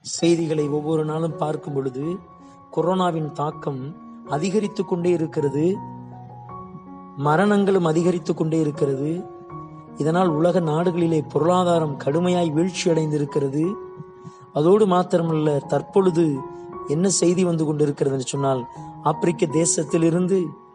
செய்திகளை ஒவ்வொரு நாளும் பார்க்கும் பொழுது கொரோனாவின் தாக்கம் அதிகரித்து கொண்டே இருக்கிறது மரணங்களும் அதிகரித்து கொண்டே இருக்கிறது இதனால் உலக நாடுகளிலே பொருளாதாரம் கடுமையாய் வீழ்ச்சி அடைந்திருக்கிறது அதோடு மாத்திரமல்ல தற்பொழுது என்ன செய்தி வந்து கொண்டிருக்கிறது என்று சொன்னால் ஆப்பிரிக்க தேசத்திலிருந்து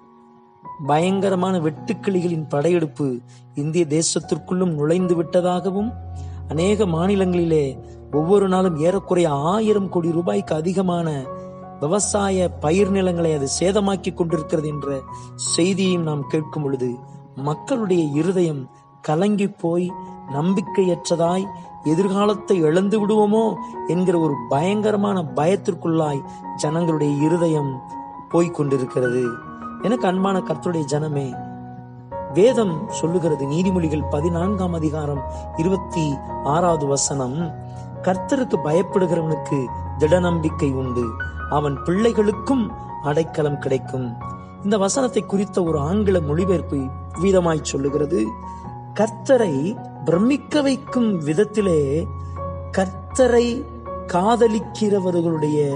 பயங்கரமான வெட்டுக்கிளிகளின் படையெடுப்பு இந்திய தேசத்திற்குள்ளும் நுழைந்து விட்டதாகவும் அநேக மாநிலங்களிலே ஒவ்வொரு நாளும் ஏறக்குறைய ஆயிரம் கோடி ரூபாய்க்கு அதிகமான விவசாய பயிர் நிலங்களை அது சேதமாக்கி கொண்டிருக்கிறது என்ற செய்தியையும் நாம் கேட்கும் பொழுது மக்களுடைய இருதயம் கலங்கி போய் நம்பிக்கையற்றதாய் எதிர்காலத்தை இழந்து விடுவோமோ என்கிற ஒரு பயங்கரமான பயத்திற்குள்ளாய் ஜனங்களுடைய இருதயம் போய்க் கொண்டிருக்கிறது எனக்கு அன்பான கர்த்தருடைய ஜனமே வேதம் சொல்லுகிறது நீதிமொழிகள் பதினான்காம் அதிகாரம் இருபத்தி ஆறாவது வசனம் கர்த்தருக்கு பயப்படுகிறவனுக்கு திட நம்பிக்கை உண்டு அவன் பிள்ளைகளுக்கும் அடைக்கலம் கிடைக்கும் இந்த வசனத்தை குறித்த ஒரு ஆங்கில மொழிபெயர்ப்பு வீதமாய் சொல்லுகிறது கர்த்தரை பிரமிக்க வைக்கும் விதத்திலே கர்த்தரை காதலிக்கிறவர்களுடைய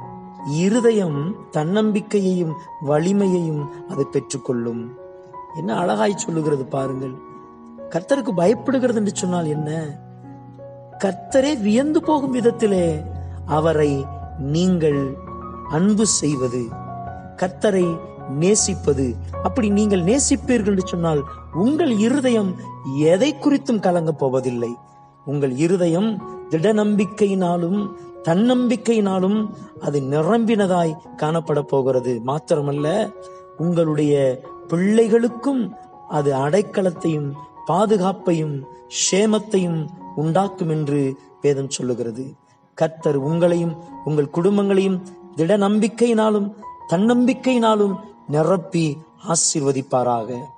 இருதயம் தன்னம்பிக்கையையும் வலிமையையும் அது பெற்றுக்கொள்ளும் என்ன அழகாய் சொல்லுகிறது பாருங்கள் கர்த்தருக்கு பயப்படுகிறது என்று சொன்னால் என்ன கர்த்தரே வியந்து போகும் விதத்திலே அவரை நீங்கள் அன்பு செய்வது கர்த்தரை நேசிப்பது அப்படி நீங்கள் நேசிப்பீர்கள் என்று சொன்னால் உங்கள் இருதயம் எதை குறித்தும் கலங்கப் போவதில்லை உங்கள் இருதயம் திட நம்பிக்கையினாலும் தன்னம்பிக்கையினாலும் அது நிரம்பினதாய் காணப்பட போகிறது மாத்திரமல்ல உங்களுடைய பிள்ளைகளுக்கும் அது அடைக்கலத்தையும் பாதுகாப்பையும் சேமத்தையும் உண்டாக்கும் என்று வேதம் சொல்லுகிறது கர்த்தர் உங்களையும் உங்கள் குடும்பங்களையும் திட நம்பிக்கையினாலும் தன்னம்பிக்கையினாலும் நிரப்பி ஆசீர்வதிப்பாராக